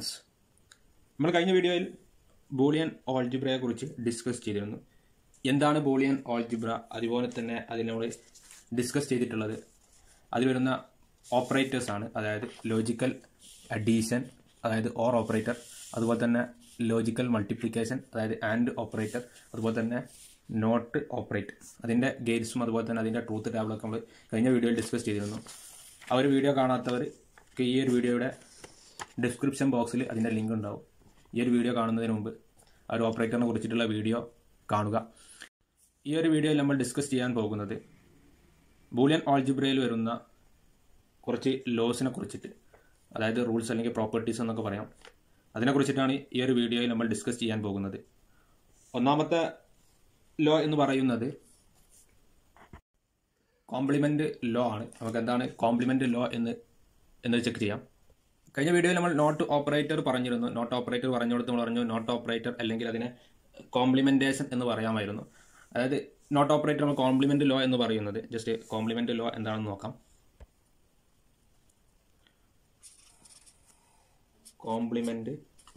friends നമ്മൾ കഴിഞ്ഞ വീഡിയോയിൽ ബൂളിയൻ ഓൾജിബ്രയെ കുറിച്ച് ഡിസ്കസ് ചെയ്തിരുന്നു എന്താണ് ബൂളിയൻ ഓൾജിബ്ര അതുപോലെ തന്നെ അതിൽ നമ്മൾ ഡിസ്കസ് ചെയ്തിട്ടുള്ളത് അതിൽ വരുന്ന ഓപ്പറേറ്റേഴ്സ് ആണ് അതായത് ലോജിക്കൽ അഡീഷൻ അതായത് ഓർ ഓപ്പറേറ്റർ അതുപോലെ തന്നെ ലോജിക്കൽ മൾട്ടിപ്ലിക്കേഷൻ അതായത് ആൻഡ് ഓപ്പറേറ്റർ അതുപോലെ തന്നെ നോട്ട് ഓപ്പറേറ്റർ അതിൻ്റെ ഗെയിറ്റ്സും അതുപോലെ തന്നെ അതിൻ്റെ ട്രൂത്ത് ടാബിളൊക്കെ നമ്മൾ കഴിഞ്ഞ വീഡിയോയിൽ ഡിസ്കസ് ചെയ്തിരുന്നു ആ ഒരു വീഡിയോ കാണാത്തവർക്ക് ഈ ഒരു വീഡിയോയുടെ ഡിസ്ക്രിപ്ഷൻ ബോക്സിൽ അതിൻ്റെ ലിങ്ക് ഉണ്ടാവും ഈ ഒരു വീഡിയോ കാണുന്നതിന് മുമ്പ് ആ ഒരു ഓപ്പറേറ്ററിനെ കുറിച്ചിട്ടുള്ള വീഡിയോ കാണുക ഈ ഒരു വീഡിയോയിൽ നമ്മൾ ഡിസ്കസ് ചെയ്യാൻ പോകുന്നത് ബൂളിയൻ ഓൾജിബ്രയിൽ വരുന്ന കുറച്ച് ലോസിനെ കുറിച്ചിട്ട് അതായത് റൂൾസ് അല്ലെങ്കിൽ പ്രോപ്പർട്ടീസ് എന്നൊക്കെ പറയാം അതിനെക്കുറിച്ചിട്ടാണ് ഈ ഒരു വീഡിയോയിൽ നമ്മൾ ഡിസ്കസ് ചെയ്യാൻ പോകുന്നത് ഒന്നാമത്തെ ലോ എന്ന് പറയുന്നത് കോംപ്ലിമെന്റ് ലോ ആണ് നമുക്ക് എന്താണ് കോംപ്ലിമെന്റ് ലോ എന്ന് എന്ന് ചെക്ക് ചെയ്യാം കഴിഞ്ഞ വീഡിയോയിൽ നമ്മൾ നോട്ട് ഓപ്പറേറ്റർ പറഞ്ഞിരുന്നു നോട്ട് ഓപ്പറേറ്റർ പറഞ്ഞു കൊടുത്ത് നമ്മൾ പറഞ്ഞു നോട്ട് ഓപ്പറേറ്റർ അല്ലെങ്കിൽ അതിനെ കോംപ്ലിമെന്റേഷൻ എന്ന് പറയാമായിരുന്നു അതായത് നോട്ട് ഓപ്പറേറ്റർ നമ്മൾ കോംപ്ലിമെന്റ് ലോ എന്ന് പറയുന്നത് ജസ്റ്റ് കോംപ്ലിമെന്റ് ലോ എന്താണെന്ന് നോക്കാം കോംപ്ലിമെന്റ്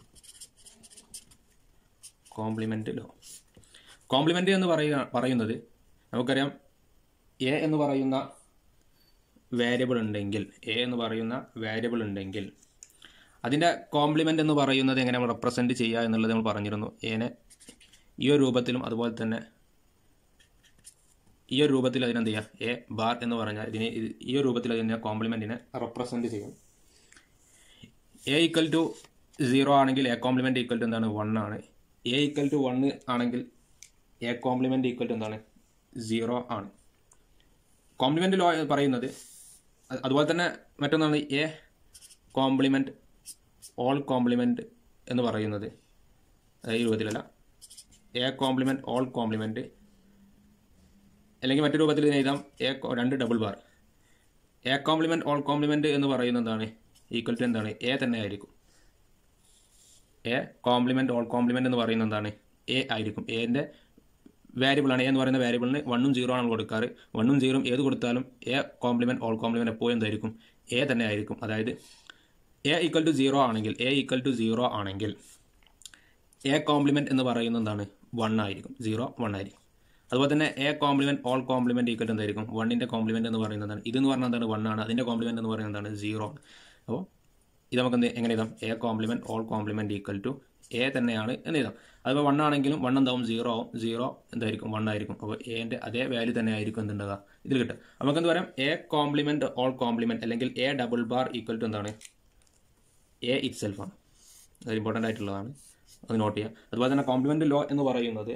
കോംപ്ലിമെന്റ് ലോ കോംപ്ലിമെന്റ് എന്ന് പറയുക പറയുന്നത് നമുക്കറിയാം എ എന്ന് പറയുന്ന വേരിയബിൾ ഉണ്ടെങ്കിൽ എ എന്ന് പറയുന്ന വേരിയബിൾ ഉണ്ടെങ്കിൽ അതിൻ്റെ കോംപ്ലിമെൻ്റ് എന്ന് പറയുന്നത് എങ്ങനെ നമ്മൾ റെപ്രസെൻറ്റ് ചെയ്യുക എന്നുള്ളത് നമ്മൾ പറഞ്ഞിരുന്നു എനെ ഈ ഒരു രൂപത്തിലും അതുപോലെ തന്നെ ഈ ഒരു രൂപത്തിൽ അതിനെന്ത് ചെയ്യുക എ ബാർ എന്ന് പറഞ്ഞാൽ ഇതിനെ ഇത് ഈ ഒരു രൂപത്തിൽ അതിനെ കോംപ്ലിമെൻറ്റിനെ റെപ്രസെൻറ്റ് ചെയ്യും എ ഈക്വൽ ടു സീറോ ആണെങ്കിൽ എ കോംപ്ലിമെൻറ്റ് ഈക്വൽ ടു എന്താണ് വൺ ആണ് എ ഈക്വൽ ടു വൺ ആണെങ്കിൽ എ കോംപ്ലിമെൻറ്റ് ഈക്വൽ ടു എന്താണ് സീറോ ആണ് കോംപ്ലിമെൻ്റ് ലോ പറയുന്നത് അത് അതുപോലെ തന്നെ മറ്റൊന്നാണ് എ കോംപ്ലിമെൻറ്റ് ഓൾ കോംപ്ലിമെൻറ്റ് എന്ന് പറയുന്നത് അതായത് ഈ രൂപത്തിലല്ല എ കോംപ്ലിമെൻറ്റ് ഓൾ കോംപ്ലിമെൻറ്റ് അല്ലെങ്കിൽ മറ്റു രൂപത്തിൽ ഇതിനെ എഴുതാം എ കോ- രണ്ട് double bar A complement whole complement എന്ന് പറയുന്നത് എന്താണ് ഈക്വൽ ടു എന്താണ് എ തന്നെ ആയിരിക്കും എ കോംപ്ലിമെൻറ്റ് ഓൾ കോംപ്ലിമെൻറ്റ് എന്ന് പറയുന്നത് എന്താണ് എ ആയിരിക്കും എൻ്റെ വേരിയബിളാണ് എ എന്ന് പറയുന്ന വേരിയബിളിന് വണ്ണും സീറോ ആണ് കൊടുക്കാറ് വണ്ണും സീറോയും ഏത് കൊടുത്താലും എ കോംപ്ലിമെൻറ്റ് ഓൾ കോംപ്ലിമെൻറ്റ് എപ്പോഴും എന്തായിരിക്കും എ തന്നെ ആയിരിക്കും അതായത് എ ഈക്വൽ ടു സീറോ ആണെങ്കിൽ എ ഈക്വൽ ടു സീറോ ആണെങ്കിൽ എ കോംപ്ലിമെൻറ്റ് എന്ന് പറയുന്നത് എന്താണ് വൺ ആയിരിക്കും സീറോ വൺ ആയിരിക്കും അതുപോലെ തന്നെ A complement whole complement equal to എന്തായിരിക്കും വണ്ണിൻ്റെ കോംപ്ലിമെൻറ്റ് എന്ന് പറയുന്നത് എന്താണ് ഇതെന്ന് പറഞ്ഞാൽ എന്താണ് വൺ ആണ് അതിൻ്റെ കോംപ്ലിമെൻറ്റ് എന്ന് പറയുന്നത് എന്താണ് സീറോ ആണ് അപ്പോൾ ഇത് നമുക്ക് എന്ത് എങ്ങനെ എഴുതാം A complement whole complement equal to A തന്നെയാണ് എന്ന് എഴുതാം അതിപ്പോൾ വൺ ആണെങ്കിലും വൺ എന്താവും സീറോ ആവും സീറോ എന്തായിരിക്കും വൺ ആയിരിക്കും അപ്പോൾ എൻ്റെ അതേ വാല്യൂ തന്നെ ആയിരിക്കും എന്തുണ്ടാകുക ഇതിൽ കിട്ടുക നമുക്ക് എന്ത് പറയാം എ കോംപ്ലിമെൻറ്റ് ഓൾ കോംപ്ലിമെൻറ്റ് അല്ലെങ്കിൽ A double bar equal to എന്താണ് എ ഇറ്റ് സെൽഫാണ് അത് ഇമ്പോർട്ടൻ്റ് ആയിട്ടുള്ളതാണ് അത് നോട്ട് ചെയ്യുക അതുപോലെ തന്നെ കോംപ്ലിമെൻ്റ് ലോ എന്ന് പറയുന്നത്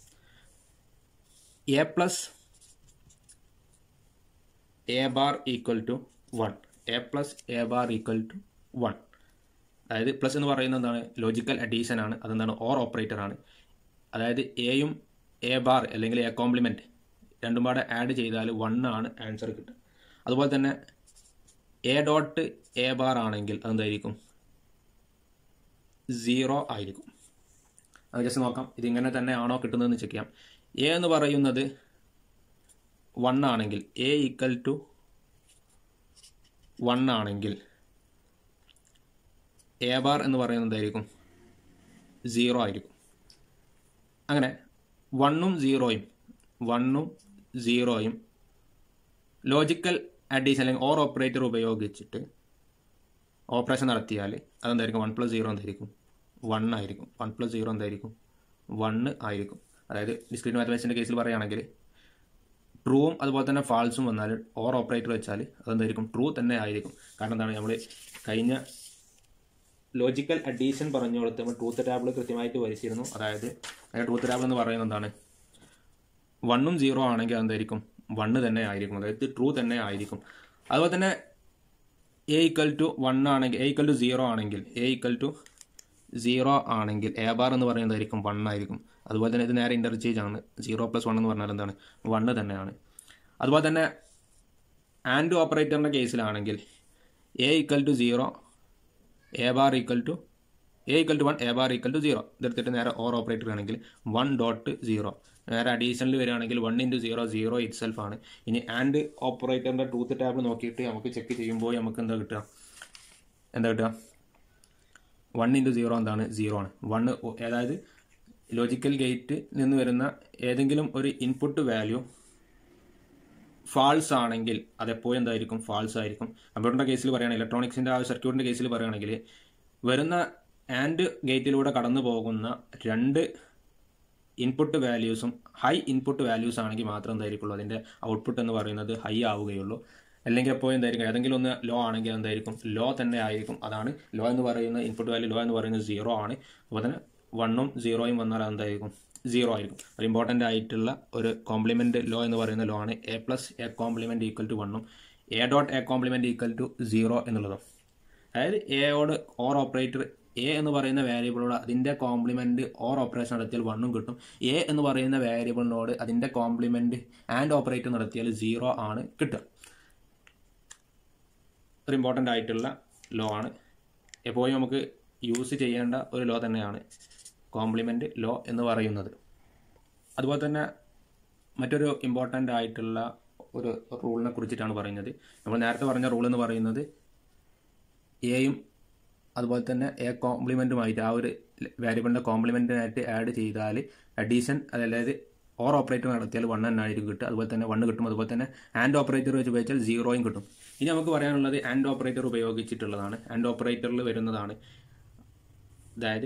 A plus A bar equal to one A plus A bar equal to one അതായത് പ്ലസ് എന്ന് പറയുന്നത് എന്താണ് ലോജിക്കൽ അഡീഷൻ ആണ് അതെന്താണ് ഓർ ഓപ്പറേറ്റർ ആണ് അതായത് എയും എ ബാർ അല്ലെങ്കിൽ എ കോംപ്ലിമെൻറ്റ് രണ്ടും പാടെ ആഡ് ചെയ്താൽ വൺ ആണ് ആൻസർ കിട്ടുക അതുപോലെ തന്നെ എ ഡോട്ട് എ ബാർ ആണെങ്കിൽ അതെന്തായിരിക്കും സീറോ ആയിരിക്കും അത് ജസ്റ്റ് നോക്കാം ഇതിങ്ങനെ തന്നെ ആണോ കിട്ടുന്നതെന്ന് ചെക്ക് ചെയ്യാം എ എന്ന് പറയുന്നത് വൺ ആണെങ്കിൽ എ ഈക്വൽ ടു വൺ ആണെങ്കിൽ എ ബാർ എന്ന് പറയുന്നത് എന്തായിരിക്കും സീറോ ആയിരിക്കും അങ്ങനെ വണ്ണും സീറോയും വണ്ണും സീറോയും ലോജിക്കൽ അഡീഷൻ അല്ലെങ്കിൽ ഓർ ഓപ്പറേറ്റർ ഉപയോഗിച്ചിട്ട് ഓപ്പറേഷൻ നടത്തിയാൽ അതെന്തായിരിക്കും വൺ പ്ലസ് സീറോ എന്തായിരിക്കും വൺ ആയിരിക്കും വൺ പ്ലസ് സീറോ എന്തായിരിക്കും വണ്ണ് ആയിരിക്കും അതായത് ഡിസ്ക്രീറ്റ് മാത്തമാറ്റിക്സിൻ്റെ കേസിൽ പറയുകയാണെങ്കിൽ ട്രൂവും അതുപോലെ തന്നെ ഫാൾസും വന്നാൽ ഓർ ഓപ്പറേറ്റർ വെച്ചാൽ അതെന്തായിരിക്കും ട്രൂ തന്നെ ആയിരിക്കും കാരണം എന്താണ് നമ്മൾ കഴിഞ്ഞ ലോജിക്കൽ അഡീഷൻ പറഞ്ഞു കൊടുത്ത് നമ്മൾ ട്രൂത്ത് ടാബിൾ കൃത്യമായിട്ട് വരച്ചിരുന്നു അതായത് അതിൻ്റെ ട്രൂത്ത് ടാബിൾ എന്ന് പറയുന്നത് എന്താണ് വണ്ണും സീറോ ആണെങ്കിൽ അതെന്തായിരിക്കും വണ്ണ് തന്നെ ആയിരിക്കും അതായത് ട്രൂ തന്നെ ആയിരിക്കും അതുപോലെ തന്നെ എ ഈക്വൽ ടു വൺ ആണെങ്കിൽ എ ഈക്വൽ ടു സീറോ ആണെങ്കിൽ എ ഈക്വൽ ടു സീറോ ആണെങ്കിൽ എ ബാർ എന്ന് പറയുന്നതായിരിക്കും വൺ ആയിരിക്കും അതുപോലെ തന്നെ ഇത് നേരെ ഇൻ്റർചേഞ്ച് ആണ് സീറോ പ്ലസ് വൺ എന്ന് പറഞ്ഞാൽ എന്താണ് വണ്ണ് തന്നെയാണ് അതുപോലെ തന്നെ ആൻഡ് ഓപ്പറേറ്ററിൻ്റെ കേസിലാണെങ്കിൽ A equal to zero A bar equal to A equal to one A bar equal to zero ഇതെടുത്തിട്ട് നേരെ ഓർ ഓപ്പറേറ്റർ ആണെങ്കിൽ വൺ ഡോട്ട് സീറോ നേരെ അഡീഷണൽ വരികയാണെങ്കിൽ one into zero zero itself ആണ് ഇനി ആൻഡ് ഓപ്പറേറ്ററിൻ്റെ ട്രൂത്ത് ടാബ് നോക്കിയിട്ട് നമുക്ക് check ചെയ്യുമ്പോൾ നമുക്ക് എന്താ കിട്ടുക എന്താ കിട്ടുക വൺ ഇൻറ്റു സീറോ എന്താണ് സീറോ ആണ് വൺ അതായത് ലോജിക്കൽ ഗേറ്റ് നിന്ന് വരുന്ന ഏതെങ്കിലും ഒരു ഇൻപുട്ട് വാല്യൂ ഫാൾസ് ആണെങ്കിൽ അതെപ്പോഴും എന്തായിരിക്കും ഫാൾസ് ആയിരിക്കും കമ്പ്യൂട്ടറിൻ്റെ കേസിൽ പറയുകയാണെങ്കിൽ ഇലക്ട്രോണിക്സിൻ്റെ ആ സർക്യൂട്ടിൻ്റെ കേസിൽ പറയുകയാണെങ്കിൽ വരുന്ന ആൻഡ് ഗേറ്റിലൂടെ കടന്നു പോകുന്ന രണ്ട് ഇൻപുട്ട് വാല്യൂസും ഹൈ ഇൻപുട്ട് വാല്യൂസ് ആണെങ്കിൽ മാത്രം എന്തായിരിക്കുള്ളൂ അതിൻ്റെ ഔട്ട്പുട്ട് എന്ന് പറയുന്നത് ഹൈ ആവുകയുള്ളൂ അല്ലെങ്കിൽ എപ്പോഴും എന്തായിരിക്കും ഏതെങ്കിലും ഒന്ന് ലോ ആണെങ്കിൽ എന്തായിരിക്കും ലോ തന്നെ ആയിരിക്കും അതാണ് ലോ എന്ന് പറയുന്ന ഇൻപുട്ട് വാല്യൂ ലോ എന്ന് പറയുന്നത് സീറോ ആണ് അപ്പോൾ തന്നെ വണ്ണും സീറോയും വന്നാൽ എന്തായിരിക്കും സീറോ ആയിരിക്കും ഒരു ഇമ്പോർട്ടൻ്റ് ആയിട്ടുള്ള ഒരു കോംപ്ലിമെൻറ്റ് ലോ എന്ന് പറയുന്ന ലോ ആണ് A plus A complement equal to വണ്ണും A dot A complement equal to zero എന്നുള്ളതും അതായത് എയോട് ഓർ ഓപ്പറേറ്റർ എ എന്ന് പറയുന്ന വേരിയബിളോട് അതിൻ്റെ കോംപ്ലിമെൻറ്റ് ഓർ ഓപ്പറേഷൻ നടത്തിയാൽ വണ്ണും കിട്ടും എ എന്ന് പറയുന്ന വേരിയബിളിനോട് അതിൻ്റെ കോംപ്ലിമെൻറ്റ് ആൻഡ് ഓപ്പറേറ്റർ നടത്തിയാൽ സീറോ ആണ് കിട്ടുക ഒരു ഇമ്പോർട്ടൻ്റ് ആയിട്ടുള്ള ലോ ആണ് എപ്പോഴും നമുക്ക് യൂസ് ചെയ്യേണ്ട ഒരു ലോ തന്നെയാണ് കോംപ്ലിമെൻറ്റ് ലോ എന്ന് പറയുന്നത് അതുപോലെ തന്നെ മറ്റൊരു ഇമ്പോർട്ടൻ്റ് ആയിട്ടുള്ള ഒരു റൂളിനെ കുറിച്ചിട്ടാണ് പറയുന്നത് നമ്മൾ നേരത്തെ പറഞ്ഞ റൂൾ എന്ന് പറയുന്നത് എയും അതുപോലെ തന്നെ എ കോംപ്ലിമെൻറ്റുമായിട്ട് ആ ഒരു വേരിയബിളിൻ്റെ കോംപ്ലിമെൻറ്റിനായിട്ട് ആഡ് ചെയ്താൽ അഡീഷൻ അതായത് ഓർ ഓപ്പറേറ്റർ നടത്തിയാൽ വൺ തന്നെ ആയിരിക്കും കിട്ടുക അതുപോലെ തന്നെ വണ്ണ് കിട്ടും അതുപോലെ തന്നെ ആൻഡ് ഓപ്പറേറ്റർ വെച്ച് ഉപയോഗിച്ചാൽ സീറോയും കിട്ടും ഇനി നമുക്ക് പറയാനുള്ളത് ആൻഡ് ഓപ്പറേറ്റർ ഉപയോഗിച്ചിട്ടുള്ളതാണ് ആൻഡ് ഓപ്പറേറ്ററിൽ വരുന്നതാണ് അതായത്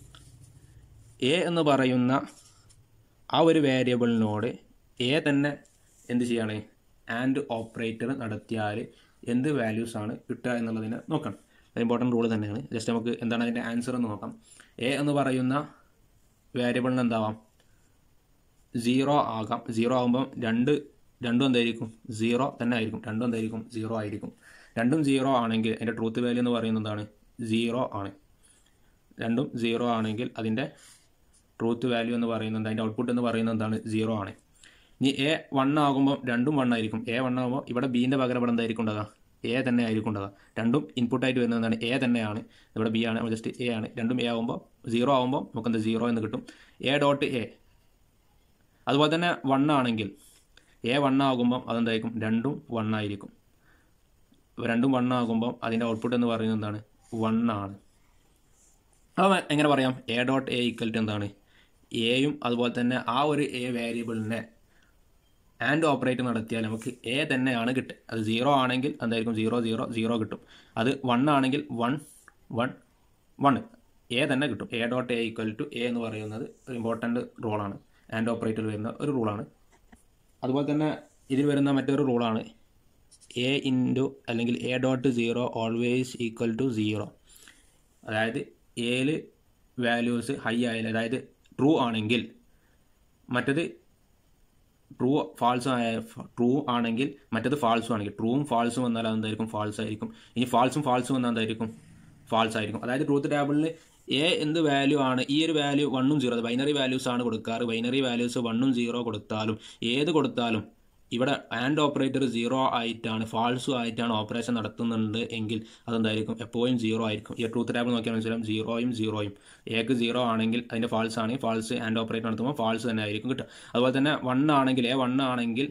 എ എന്ന് പറയുന്ന ആ ഒരു വേരിയബിളിനോട് എ തന്നെ എന്ത് ചെയ്യാണ് ആൻഡ് ഓപ്പറേറ്റർ നടത്തിയാൽ എന്ത് വാല്യൂസ് ആണ് കിട്ടുക എന്നുള്ളതിനെ നോക്കണം അത് ഇമ്പോർട്ടൻറ്റ് റൂൾ തന്നെയാണ് ജസ്റ്റ് നമുക്ക് എന്താണ് അതിൻ്റെ ആൻസർ എന്ന് നോക്കാം എ എന്ന് പറയുന്ന വേരിയബിളിന് എന്താവാം സീറോ ആകാം സീറോ ആകുമ്പം രണ്ട് രണ്ടും എന്തായിരിക്കും സീറോ തന്നെ ആയിരിക്കും രണ്ടും എന്തായിരിക്കും സീറോ ആയിരിക്കും രണ്ടും സീറോ ആണെങ്കിൽ അതിൻ്റെ ട്രൂത്ത് വാല്യൂ എന്ന് പറയുന്നത് എന്താണ് സീറോ ആണ് രണ്ടും സീറോ ആണെങ്കിൽ അതിൻ്റെ ട്രൂത്ത് വാല്യൂ എന്ന് പറയുന്നത് അതിൻ്റെ ഔട്ട്പുട്ട് എന്ന് പറയുന്നത് എന്താണ് സീറോ ആണ് ഇനി എ വൺ ആകുമ്പോൾ രണ്ടും വൺ ആയിരിക്കും എ വൺ ആകുമ്പോൾ ഇവിടെ ബീൻ്റെ പകരം ഇവിടെ എന്തായിരിക്കും ഉണ്ടാകുക എ തന്നെ ആയിരിക്കും ഉണ്ടാകുക രണ്ടും ഇൻപുട്ടായിട്ട് വരുന്നത് എന്താണ് എ തന്നെയാണ് ഇവിടെ ബി ആണ് ജസ്റ്റ് എ ആണ് രണ്ടും എ ആകുമ്പോൾ സീറോ ആകുമ്പോൾ നമുക്ക് എന്താ സീറോ എന്ന് കിട്ടും എ ഡോട്ട് എ അതുപോലെ തന്നെ വൺ ആണെങ്കിൽ എ വൺ ആകുമ്പം അതെന്തായിരിക്കും രണ്ടും വൺ ആയിരിക്കും രണ്ടും വൺ ആകുമ്പം അതിൻ്റെ ഔട്ട്പുട്ട് എന്ന് പറയുന്നത് എന്താണ് വൺ ആണ് അപ്പോൾ എങ്ങനെ പറയാം A dot A equal to എന്താണ് എയും അതുപോലെ തന്നെ ആ ഒരു എ വേരിയബിളിനെ ആൻഡ് ഓപ്പറേറ്റ് നടത്തിയാൽ നമുക്ക് എ തന്നെയാണ് കിട്ടുക അത് സീറോ ആണെങ്കിൽ എന്തായിരിക്കും സീറോ സീറോ സീറോ കിട്ടും അത് വൺ ആണെങ്കിൽ വൺ വൺ വൺ എ തന്നെ കിട്ടും A dot A equal to A എന്ന് പറയുന്നത് ഒരു ഇമ്പോർട്ടൻ്റ് റോളാണ് ആൻഡ് ഓപ്പറേറ്ററിൽ വരുന്ന ഒരു റൂളാണ് അതുപോലെ തന്നെ ഇതിൽ വരുന്ന മറ്റൊരു റൂളാണ് എ ഇൻറ്റു അല്ലെങ്കിൽ A dot zero always equal to zero അതായത് എയിൽ വാല്യൂസ് ഹൈ ആയാലും അതായത് ട്രൂ ആണെങ്കിൽ മറ്റത് ട്രൂ ഫാൾസും ആയ ട്രൂ ആണെങ്കിൽ മറ്റത് ഫാൾസും ആണെങ്കിൽ ട്രൂവും ഫാൾസും വന്നാൽ അതെന്തായിരിക്കും ഫാൾസ് ആയിരിക്കും ഇനി ഫാൾസും ഫാൾസും വന്നാൽ എന്തായിരിക്കും ഫാൾസ് ആയിരിക്കും അതായത് ട്രൂത്ത് ടേബിളിൽ എ എന്ത് വാല്യൂ ആണ് ഈ ഒരു വാല്യൂ വണ്ണും സീറോ ബൈനറി വാല്യൂസ് ആണ് കൊടുക്കാറ് ബൈനറി വാല്യൂസ് വണ്ണും സീറോ കൊടുത്താലും ഏത് കൊടുത്താലും ഇവിടെ ആൻഡ് ഓപ്പറേറ്റർ സീറോ ആയിട്ടാണ് ഫാൾസും ആയിട്ടാണ് ഓപ്പറേഷൻ നടത്തുന്നുണ്ട് എങ്കിൽ അതെന്തായിരിക്കും എപ്പോഴും സീറോ ആയിരിക്കും ഈ ട്രൂത്ത് ടേബിൾ നോക്കിയാൽ മനസ്സിലാവും സീറോയും സീറോയും എക്ക് സീറോ ആണെങ്കിൽ അതിൻ്റെ ഫാൾസ് ആണെങ്കിൽ ഫാൾസ് ആൻഡ് ഓപ്പറേറ്റർ നടത്തുമ്പോൾ ഫാൾസ് തന്നെ ആയിരിക്കും കിട്ടുക അതുപോലെ തന്നെ വൺ ആണെങ്കിൽ എ വൺ ആണെങ്കിൽ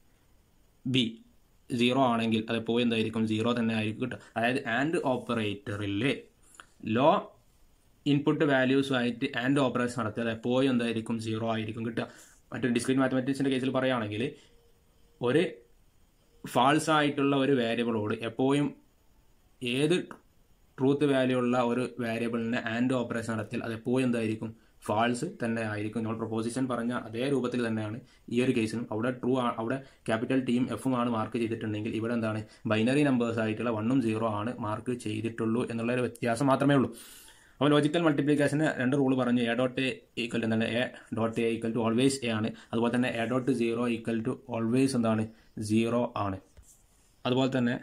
ബി സീറോ ആണെങ്കിൽ അത് എപ്പോഴും എന്തായിരിക്കും സീറോ തന്നെ ആയിരിക്കും കിട്ടുക അതായത് ആൻഡ് ഓപ്പറേറ്ററിൽ ലോ ഇൻപുട്ട് വാല്യൂസുമായിട്ട് ആൻഡ് ഓപ്പറേഷൻ നടത്തിയാൽ എപ്പോഴും എന്തായിരിക്കും സീറോ ആയിരിക്കും കിട്ടുക മറ്റൊരു ഡിസ്ക്രീറ്റ് മാത്തമാറ്റിക്സിൻ്റെ കേസിൽ പറയുകയാണെങ്കിൽ ഒരു ഫാൾസ് ആയിട്ടുള്ള ഒരു വേരിയബിളോട് എപ്പോഴും ഏത് ട്രൂത്ത് വാല്യൂ ഉള്ള ഒരു വേരിയബിളിനെ ആൻഡ് ഓപ്പറേഷൻ നടത്തിയാൽ അത് എപ്പോഴും എന്തായിരിക്കും ഫാൾസ് തന്നെ ആയിരിക്കും നമ്മൾ പ്രൊപ്പോസിഷൻ പറഞ്ഞ അതേ രൂപത്തിൽ തന്നെയാണ് ഈ ഒരു കേസിനും അവിടെ ട്രൂ അവിടെ ക്യാപിറ്റൽ ടീം എഫും ആണ് മാർക്ക് ചെയ്തിട്ടുണ്ടെങ്കിൽ ഇവിടെ എന്താണ് ബൈനറി നമ്പേഴ്സ് ആയിട്ടുള്ള വണ്ണും സീറോ ആണ് മാർക്ക് ചെയ്തിട്ടുള്ളൂ എന്നുള്ള ഒരു വ്യത്യാസം മാത്രമേ ഉള്ളൂ അപ്പോൾ ലോജിക്കൽ മൾട്ടിപ്ലിക്കേഷന് രണ്ട് റൂൾ പറഞ്ഞു A dot A equal to എന്താണ് A dot A equal to always A ആണ് അതുപോലെ തന്നെ A dot zero equal to always എന്താണ് സീറോ ആണ് അതുപോലെ തന്നെ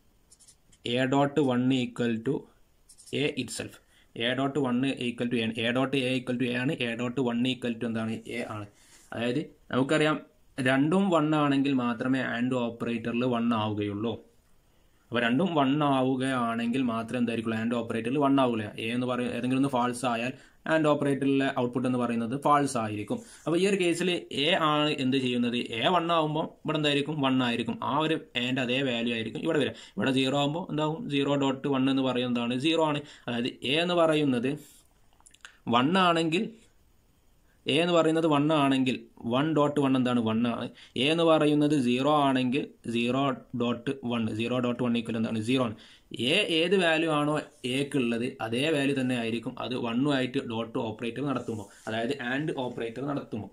A dot one equal to A itself A dot one equal to A A dot A equal to A ആണ് A dot one equal to എന്താണ് A ആണ് അതായത് നമുക്കറിയാം രണ്ടും വൺ ആണെങ്കിൽ മാത്രമേ ആൻഡ് ഓപ്പറേറ്ററിൽ വൺ ആവുകയുള്ളൂ അപ്പോൾ രണ്ടും വൺ ആവുകയാണെങ്കിൽ മാത്രമേ എന്തായിരിക്കുള്ളൂ ആൻഡ് ഓപ്പറേറ്ററിൽ വൺ ആവില്ല എ എന്ന് പറയും ഏതെങ്കിലും ഒന്ന് ഫാൾസ് ആയാൽ ആൻഡ് ഓപ്പറേറ്ററിലെ ഔട്ട്പുട്ട് എന്ന് പറയുന്നത് ഫാൾസ് ആയിരിക്കും അപ്പോൾ ഈ ഒരു കേസിൽ എ ആണ് എന്ത് ചെയ്യുന്നത് എ വൺ ആകുമ്പോൾ ഇവിടെ എന്തായിരിക്കും വൺ ആയിരിക്കും ആ ഒരു ആൻഡ് അതേ വാല്യൂ ആയിരിക്കും ഇവിടെ വരിക ഇവിടെ സീറോ ആകുമ്പോൾ എന്താകും സീറോ ഡോട്ട് വൺ എന്ന് പറയുന്നതാണ് സീറോ ആണ് അതായത് എ എന്ന് പറയുന്നത് വൺ ആണെങ്കിൽ എ എന്ന് പറയുന്നത് വൺ ആണെങ്കിൽ വൺ ഡോട്ട് വൺ എന്താണ് വൺ ആണ് എ എന്ന് പറയുന്നത് സീറോ ആണെങ്കിൽ zero dot one zero dot one equal എന്താണ് സീറോ ആണ് എ ഏത് വാല്യൂ ആണോ എക്ക് ഉള്ളത് അതേ വാല്യൂ തന്നെ ആയിരിക്കും അത് വണ്ണുമായിട്ട് ഡോട്ട് ഓപ്പറേറ്റർ നടത്തുമ്പോൾ അതായത് ആൻഡ് ഓപ്പറേറ്റർ നടത്തുമ്പോൾ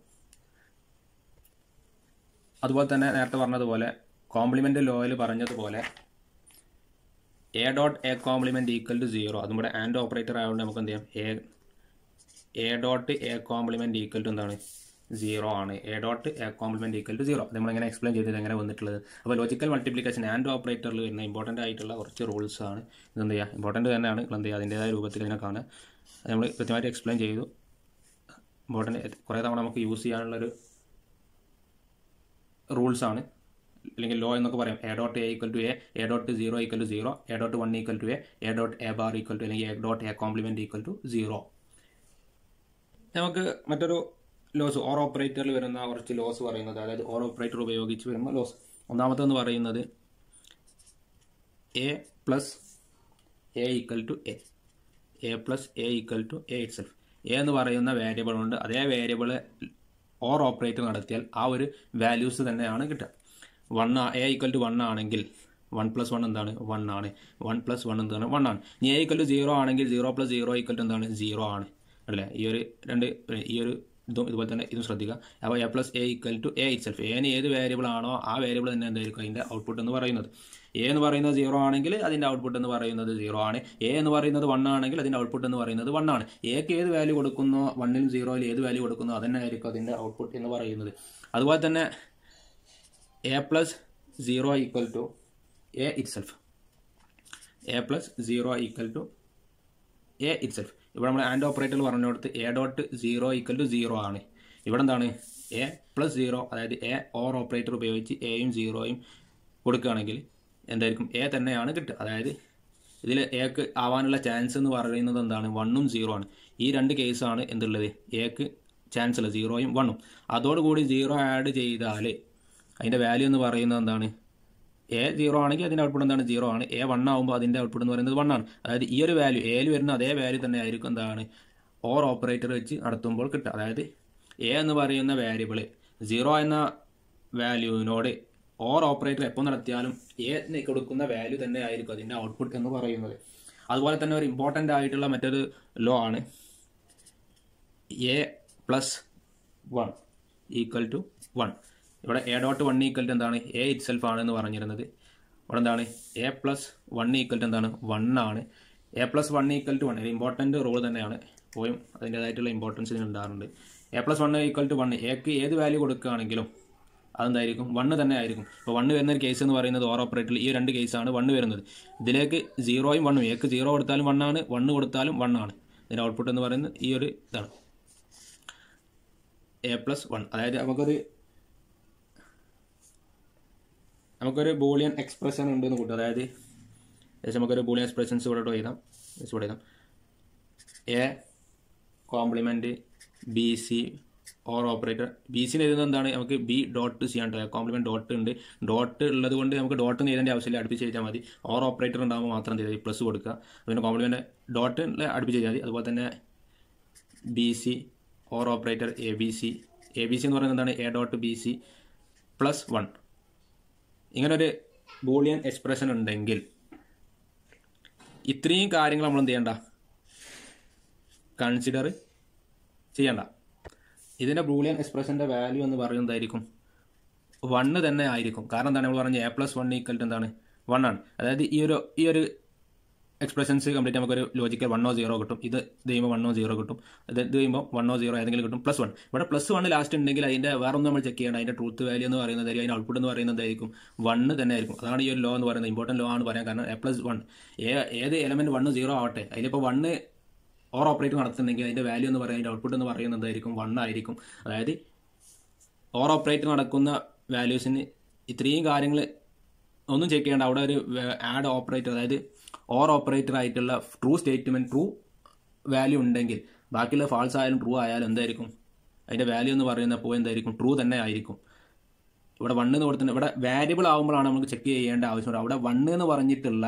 അതുപോലെ തന്നെ നേരത്തെ പറഞ്ഞതുപോലെ കോംപ്ലിമെൻ്റ് ലോയിൽ പറഞ്ഞതുപോലെ A dot A complement equal to zero അതും കൂടെ ആൻഡ് ഓപ്പറേറ്റർ ആയതുകൊണ്ട് നമുക്ക് എന്ത് ചെയ്യാം A A dot A complement equal to എന്താണ് സീറോ ആണ് A dot A complement equal to zero നമ്മൾ എങ്ങനെ എക്സ്പ്ലെയിൻ ചെയ്തത് എങ്ങനെ വന്നിട്ടുള്ളത് അപ്പോൾ ലോജിക്കൽ മൾട്ടിപ്ലിക്കേഷൻ ആൻഡ് ഓപ്പറേറ്ററിൽ വരുന്ന ഇമ്പോർട്ടൻ്റ് ആയിട്ടുള്ള കുറച്ച് റൂൾസ് ആണ് ഇതെന്ത് ചെയ്യുക ഇമ്പോർട്ടൻ്റ് തന്നെയാണ് നിങ്ങൾ എന്ത് ചെയ്യുക അതിൻ്റേതായ രൂപത്തിൽ ഇതിനെ കാണുക അത് നമ്മൾ കൃത്യമായിട്ട് എക്സ്പ്ലെയിൻ ചെയ്തു ഇമ്പോർട്ടൻ്റ് കുറേ തവണ നമുക്ക് യൂസ് ചെയ്യാനുള്ളൊരു റൂൾസ് ആണ് അല്ലെങ്കിൽ ലോ എന്നൊക്കെ പറയാം A dot A equal to A A dot zero equal to zero A dot one equal to A A dot A bar equal to അല്ലെങ്കിൽ A dot A complement equal to zero നമുക്ക് മറ്റൊരു loss or ഓപ്പറേറ്ററിൽ വരുന്ന കുറച്ച് loss പറയുന്നത് അതായത് or operator ഉപയോഗിച്ച് വരുമ്പോൾ laws ഒന്നാമത്തെന്ന് പറയുന്നത് A plus A equal to A A plus A equal to A itself A എന്ന് പറയുന്ന വേരിയബിൾ ഉണ്ട് അതേ വേരിയബിൾ ഓർ ഓപ്പറേറ്റർ നടത്തിയാൽ ആ ഒരു വാല്യൂസ് തന്നെയാണ് കിട്ടുക one A equal to one ആണെങ്കിൽ വൺ പ്ലസ് വൺ എന്താണ് വൺ ആണ് വൺ പ്ലസ് വൺ എന്താണ് വൺ ആണ് ഇനി എ ഈക്വൽ ടു സീറോ ആണെങ്കിൽ zero plus zero equal to എന്താണ് സീറോ ആണ് അല്ലേ ഈ ഒരു രണ്ട് ഈ ഒരു ഇതും ഇതുപോലെ തന്നെ ഇതും ശ്രദ്ധിക്കുക അപ്പോൾ A plus A equal to A itself എന് ഏത് വേരിയബിൾ ആണോ ആ വേരിയബിൾ തന്നെ എന്തായിരിക്കും അതിൻ്റെ ഔട്ട്പുട്ട് എന്ന് പറയുന്നത് എ എന്ന് പറയുന്നത് സീറോ ആണെങ്കിൽ അതിൻ്റെ ഔട്ട്പുട്ട് എന്ന് പറയുന്നത് സീറോ ആണ് എ എന്ന് പറയുന്നത് വൺ ആണെങ്കിൽ അതിൻ്റെ ഔട്ട്പുട്ട് എന്ന് പറയുന്നത് വൺ ആണ് എക്ക് ഏത് വാല്യൂ കൊടുക്കുന്നോ വണ്ണിലും സീറോയിൽ ഏത് വാല്യൂ കൊടുക്കുന്നോ അതന്നെ ആയിരിക്കും അതിൻ്റെ ഔട്ട്പുട്ട് എന്ന് പറയുന്നത് അതുപോലെ തന്നെ A plus zero equal to A itself A plus zero equal to A itself ഇവിടെ നമ്മൾ ആൻഡ് ഓപ്പറേറ്റർ പറഞ്ഞു കൊടുത്ത് A dot zero equal to zero ആണ് ഇവിടെ എന്താണ് എ പ്ലസ് സീറോ അതായത് എ ഓർ ഓപ്പറേറ്റർ ഉപയോഗിച്ച് എയും സീറോയും കൊടുക്കുകയാണെങ്കിൽ എന്തായിരിക്കും എ തന്നെയാണ് കിട്ടുക അതായത് ഇതിൽ എക്ക് ആവാനുള്ള ചാൻസ് എന്ന് പറയുന്നത് എന്താണ് വണ്ണും സീറോ ആണ് ഈ രണ്ട് കേസാണ് എന്തുള്ളത് എക്ക് ചാൻസ് ഉള്ളത് സീറോയും വണ്ണും അതോടുകൂടി സീറോ ആഡ് ചെയ്താൽ അതിൻ്റെ വാല്യൂ എന്ന് പറയുന്നത് എന്താണ് എ സീറോ ആണെങ്കിൽ അതിൻ്റെ ഔട്ട്പുട്ട് എന്താണ് സീറോ ആണ് എ വൺ ആകുമ്പോൾ അതിൻ്റെ ഔട്ട്പുട്ട് എന്ന് പറയുന്നത് വൺ ആണ് അതായത് ഈ ഒരു വാല്യൂ എയിൽ വരുന്ന അതേ വാല്യൂ തന്നെ ആയിരിക്കും എന്താണ് ഓർ ഓപ്പറേറ്റർ വെച്ച് നടത്തുമ്പോൾ കിട്ടുക അതായത് എ എന്ന് പറയുന്ന വേരിയബിൾ സീറോ എന്ന വാല്യൂവിനോട് ഓർ ഓപ്പറേറ്റർ എപ്പോൾ നടത്തിയാലും എ കൊടുക്കുന്ന വാല്യൂ തന്നെ ആയിരിക്കും അതിൻ്റെ ഔട്ട്പുട്ട് എന്ന് പറയുന്നത് അതുപോലെ തന്നെ ഒരു ഇമ്പോർട്ടൻ്റ് ആയിട്ടുള്ള മറ്റൊരു ലോ ആണ് A plus one equal to one ഇവിടെ A dot one equal to എന്താണ് എ ഇറ്റ് സെൽഫ് ആണെന്ന് പറഞ്ഞിരുന്നത് ഇവിടെ എന്താണ് A plus one equal to എന്താണ് വൺ ആണ് A plus one equal to one ഒരു ഇമ്പോർട്ടൻറ്റ് റോൾ തന്നെയാണ് പോയും അതിൻ്റേതായിട്ടുള്ള ഇമ്പോർട്ടൻസ് ഇതിന് ഉണ്ടാകുന്നുണ്ട് A plus one equal to one എക്ക് ഏത് വാല്യൂ കൊടുക്കുകയാണെങ്കിലും അതെന്തായിരിക്കും വണ്ണ് തന്നെ ആയിരിക്കും ഇപ്പോൾ വണ്ണ് വരുന്ന ഒരു കേസ് എന്ന് പറയുന്നത് ഓർ ഓപ്പറേറ്ററിൽ ഈ രണ്ട് കേസാണ് വണ്ണ് വരുന്നത് ഇതിലേക്ക് സീറോയും വണ്ണും എക്ക് സീറോ കൊടുത്താലും വണ്ണാണ് വണ്ണ് കൊടുത്താലും വണ്ണാണ് ഇതിൻ്റെ ഔട്ട്പുട്ട് എന്ന് പറയുന്നത് ഈ ഒരു ഇതാണ് എ പ്ലസ് വൺ അതായത് നമുക്കൊരു നമുക്കൊരു ബോളിയൻ എക്സ്പ്രഷൻ ഉണ്ട് എന്ന് കൂട്ടും അതായത് ഏകദേശം നമുക്കൊരു ബോളിയൻ എക്സ്പ്രഷൻസ് ഇവിടെ എഴുതാം ജസ്റ്റ് ഇവിടെ എഴുതാം A complement B C or operator B സിന് എഴുതുന്നത് എന്താണ് നമുക്ക് ബി ഡോട്ട് സി ആണ് കോംപ്ലിമെൻറ്റ് ഡോട്ട് ഉണ്ട് ഡോട്ട് ഉള്ളത് കൊണ്ട് നമുക്ക് ഡോട്ട് എഴുതേണ്ട ആവശ്യമില്ല അടുപ്പിച്ച് എഴുതിയാൽ മതി ഓർ ഓപ്പറേറ്റർ ഉണ്ടാകുമ്പോൾ മാത്രം എന്ത് ചെയ്താൽ പ്ലസ് കൊടുക്കുക പിന്നെ കോംപ്ലിമെൻറ്റ് ഡോട്ട് അടുപ്പിച്ച് എഴുതിയാൽ മതി അതുപോലെ തന്നെ B C or operator A B C A B C എന്ന് പറയുന്നത് എന്താണ് A dot B C plus one ഇങ്ങനൊരു ബോളിയൻ എക്സ്പ്രഷൻ ഉണ്ടെങ്കിൽ ഇത്രയും കാര്യങ്ങൾ നമ്മൾ എന്ത് ചെയ്യണ്ട കൺസിഡർ ചെയ്യണ്ട ഇതിൻ്റെ ബൂളിയൻ എക്സ്പ്രഷൻ്റെ വാല്യൂ എന്ന് പറയുന്നതായിരിക്കും വണ്ണ് തന്നെ ആയിരിക്കും കാരണം എന്താണ് നമ്മൾ പറഞ്ഞ എ പ്ലസ് വൺ ഈക്വൽ എന്താണ് വൺ ആണ് അതായത് ഈ ഒരു ഈ ഒരു എക്സ്പ്രഷൻസ് കംപ്ലീറ്റ് നമുക്കൊരു ലോജിക്കൽ വണ്ണോ സീറോ കിട്ടും ഇത് ഇത് ചെയ്യുമ്പോൾ വണ്ണോ സീറോ കിട്ടും ഇത് ഇത് ചെയ്യുമ്പോൾ വണ്ണോ സീറോ ഏതെങ്കിലും കിട്ടും പ്ലസ് വൺ ഇവിടെ പ്ലസ് വൺ ലാസ്റ്റ് ഉണ്ടെങ്കിൽ അതിൻ്റെ വേറെ ഒന്നും നമ്മൾ ചെക്ക് ചെയ്യണം അതിൻ്റെ ട്രൂത്ത് വാല്യൂ എന്ന് പറയുന്നത് അതിൻ്റെ ഔട്ട്പുട്ട് എന്ന് പറയുന്നതായിരിക്കും വണ്ണ് തന്നെ ആയിരിക്കും അതാണ് ഈ ഒരു ലോ എന്ന് പറയുന്നത് ഇമ്പോർട്ടൻറ്റ് ലോ ആണ് പറയാൻ കാരണം എ പ്ലസ് വൺ ഏത് എലമെൻറ്റ് വണ്ണ് സീറോ ആവട്ടെ അതിലിപ്പോൾ വണ്ണ് ഓർ ഓപ്പറേറ്റ് നടത്തുന്നെങ്കിൽ അതിൻ്റെ വാല്യൂ എന്ന് പറയുന്നത് അതിൻ്റെ ഔട്ട്പുട്ട് എന്ന് പറയുന്നതായിരിക്കും വൺ ആയിരിക്കും അതായത് ഓർ ഓപ്പറേറ്റ് നടക്കുന്ന വാല്യൂസിന് ഇത്രയും കാര്യങ്ങൾ ഒന്നും ചെക്ക് ചെയ്യേണ്ട അവിടെ ഒരു ആഡ് ഓപ്പറേറ്റർ അതായത് ഓർ ഓപ്പറേറ്റർ ആയിട്ടുള്ള ട്രൂ സ്റ്റേറ്റ്മെന്റ് ട്രൂ വാല്യൂ ഉണ്ടെങ്കിൽ ബാക്കിയുള്ള ഫാൾസ് ആയാലും ട്രൂ ആയാലും എന്തായിരിക്കും അതിന്റെ വാല്യൂ എന്ന് പറയുന്നപ്പോൾ എന്തായിരിക്കും ട്രൂ തന്നെ ആയിരിക്കും ഇവിടെ വണ്ണ് എന്ന് കൊടുത്തിട്ടുണ്ട് ഇവിടെ വാരിയബിൾ ആകുമ്പോഴാണ് നമുക്ക് ചെക്ക് ചെയ്യേണ്ട ആവശ്യമുണ്ട് അവിടെ വണ്ണ് എന്ന് പറഞ്ഞിട്ടുള്ള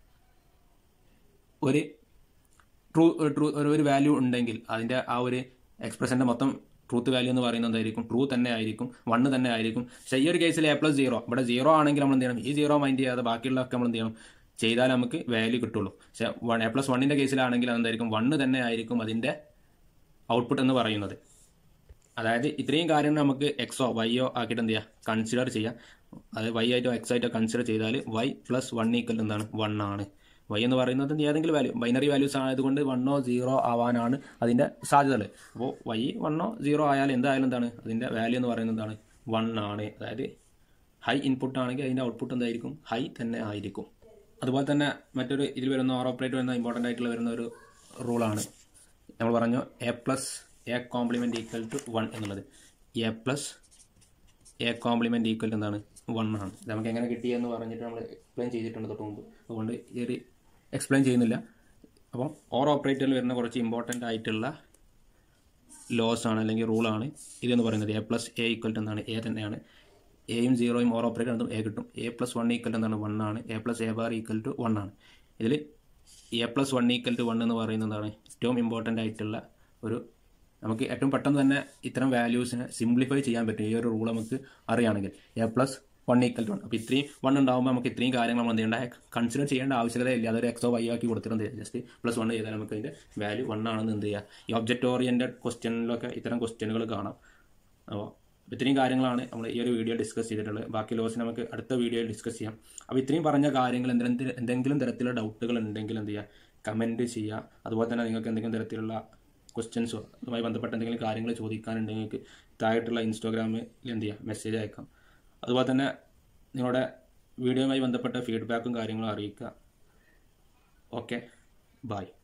ഒരു ട്രൂ ട്രൂ ഒരു വാല്യൂ ഉണ്ടെങ്കിൽ അതിൻ്റെ ആ ഒരു എക്സ്പ്രഷൻ്റെ മൊത്തം ട്രൂത്ത് വാല്യൂ എന്ന് പറയുന്നത് എന്തായിരിക്കും ട്രൂ തന്നെ ആയിരിക്കും വണ്ണ് തന്നെ ആയിരിക്കും പക്ഷേ ഈ ഒരു കേസിൽ എ പ്ലസ് സീറോ ഇവിടെ സീറോ ആണെങ്കിൽ നമ്മൾ എന്ത് ചെയ്യണം ഈ സീറോ മൈൻഡ് ചെയ്യാതെ ബാക്കിയുള്ളതൊക്കെ നമ്മൾ എന്ത് ചെയ്യണം ചെയ്താൽ നമുക്ക് വാല്യൂ കിട്ടുള്ളൂ പക്ഷേ വൺ എ പ്ലസ് വണ്ണിൻ്റെ കേസിലാണെങ്കിൽ അതെന്തായിരിക്കും വണ്ണ് തന്നെ ആയിരിക്കും അതിൻ്റെ ഔട്ട്പുട്ട് എന്ന് പറയുന്നത് അതായത് ഇത്രയും കാര്യങ്ങൾ നമുക്ക് എക്സോ വൈയോ ആക്കിയിട്ട് എന്ത് ചെയ്യുക കൺസിഡർ ചെയ്യാം അത് വൈ ആയിട്ടോ എക്സ് ആയിട്ടോ കൺസിഡർ ചെയ്താൽ വൈ പ്ലസ് വൺ ഈക്വൽ എന്താണ് വൺ ആണ് വൈ എന്ന് പറയുന്നത് ഏതെങ്കിലും വാല്യൂ ബൈനറി വാല്യൂസ് ആയതുകൊണ്ട് വണ്ണോ സീറോ ആവാനാണ് അതിൻ്റെ സാധ്യതകൾ അപ്പോൾ വൈ വണ്ണോ സീറോ ആയാലും എന്തായാലും എന്താണ് അതിൻ്റെ വാല്യൂ എന്ന് പറയുന്നത് എന്താണ് വൺ ആണ് അതായത് ഹൈ ഇൻപുട്ട് ആണെങ്കിൽ അതിൻ്റെ ഔട്ട്പുട്ട് എന്തായിരിക്കും ഹൈ തന്നെ ആയിരിക്കും അതുപോലെ തന്നെ മറ്റൊരു ഇതിൽ വരുന്ന ഓർ ഓപ്പറേറ്റ് വരുന്ന ഇമ്പോർട്ടൻ്റ് ആയിട്ടുള്ള വരുന്ന ഒരു റൂളാണ് നമ്മൾ പറഞ്ഞു A plus A complement equal to one എന്നുള്ളത് A plus A complement equal എന്താണ് വൺ ആണ് ഇത് നമുക്ക് എങ്ങനെ കിട്ടിയെന്ന് പറഞ്ഞിട്ട് നമ്മൾ എക്സ്പ്ലെയിൻ ചെയ്തിട്ടുണ്ട് തൊട്ട് മുമ്പ് അതുകൊണ്ട് ഈ ഒരു എക്സ്പ്ലെയിൻ ചെയ്യുന്നില്ല അപ്പം ഓർ ഓപ്പറേറ്ററിൽ വരുന്ന കുറച്ച് ഇമ്പോർട്ടൻ്റ് ആയിട്ടുള്ള ലോസ് ആണ് അല്ലെങ്കിൽ റൂളാണ് ഇതെന്ന് പറയുന്നത് A plus A equal to എന്താണ് എ തന്നെയാണ് എയും സീറോയും ഓർ ഓപ്പറേറ്റർ എന്തും എ കിട്ടും എ പ്ലസ് വൺ ഈക്വൽ എന്താണ് വൺ ആണ് A plus A bar equal to one ആണ് ഇതിൽ A plus one equal to one എന്ന് പറയുന്നത് എന്താണ് ഏറ്റവും ഇമ്പോർട്ടൻ്റ് ആയിട്ടുള്ള ഒരു നമുക്ക് ഏറ്റവും പെട്ടെന്ന് തന്നെ ഇത്തരം വാല്യൂസിനെ സിംപ്ലിഫൈ ചെയ്യാൻ പറ്റും ഈ ഒരു റൂൾ നമുക്ക് അറിയുകയാണെങ്കിൽ A plus one equal to one അപ്പോൾ ഇത്രയും വൺ ഉണ്ടാകുമ്പോൾ നമുക്ക് ഇത്രയും കാര്യങ്ങൾ നമ്മൾ എന്ത് ചെയ്യേണ്ട കൺസിഡർ ചെയ്യേണ്ട ആവശ്യകതയില്ല അതൊരു എക്സോ വൈ ആക്കി കൊടുത്തിട്ടുണ്ട് ജസ്റ്റ് പ്ലസ് വൺ ചെയ്താൽ നമുക്ക് അതിൻ്റെ വാല്യൂ വൺ ആണെന്ന് എന്ത് ചെയ്യുക ഈ ഒബ്ജക്റ്റ് ഓറിയൻറ്റഡ് ക്വസ്റ്റ്യനിലൊക്കെ ഇത്തരം ക്വസ്റ്റ്യനുകൾ കാണാം അപ്പോൾ ഇത്രയും കാര്യങ്ങളാണ് നമ്മൾ ഈ ഒരു വീഡിയോ ഡിസ്കസ് ചെയ്തിട്ടുള്ളത് ബാക്കി ലോസ് നമുക്ക് അടുത്ത വീഡിയോയിൽ ഡിസ്കസ് ചെയ്യാം അപ്പോൾ ഇത്രയും പറഞ്ഞ കാര്യങ്ങൾ എന്തെങ്കിലും എന്തെങ്കിലും തരത്തിലുള്ള ഡൗട്ടുകൾ ഉണ്ടെങ്കിൽ എന്ത് ചെയ്യുക കമൻറ്റ് ചെയ്യുക അതുപോലെ തന്നെ നിങ്ങൾക്ക് എന്തെങ്കിലും തരത്തിലുള്ള ക്വസ്റ്റ്യൻസോ അതുമായി ബന്ധപ്പെട്ട എന്തെങ്കിലും കാര്യങ്ങൾ ചോദിക്കാനുണ്ടെങ്കിൽ നിങ്ങൾക്ക് താഴെയുള്ള ഇൻസ്റ്റാഗ്രാമിൽ എന്ത് ചെയ്യുക മെസ്സേജ് അയക്കാം അതുപോലെ തന്നെ നിങ്ങളുടെ വീഡിയോയുമായി ബന്ധപ്പെട്ട ഫീഡ്ബാക്കും കാര്യങ്ങളും അറിയിക്കുക ഓക്കെ ബായ്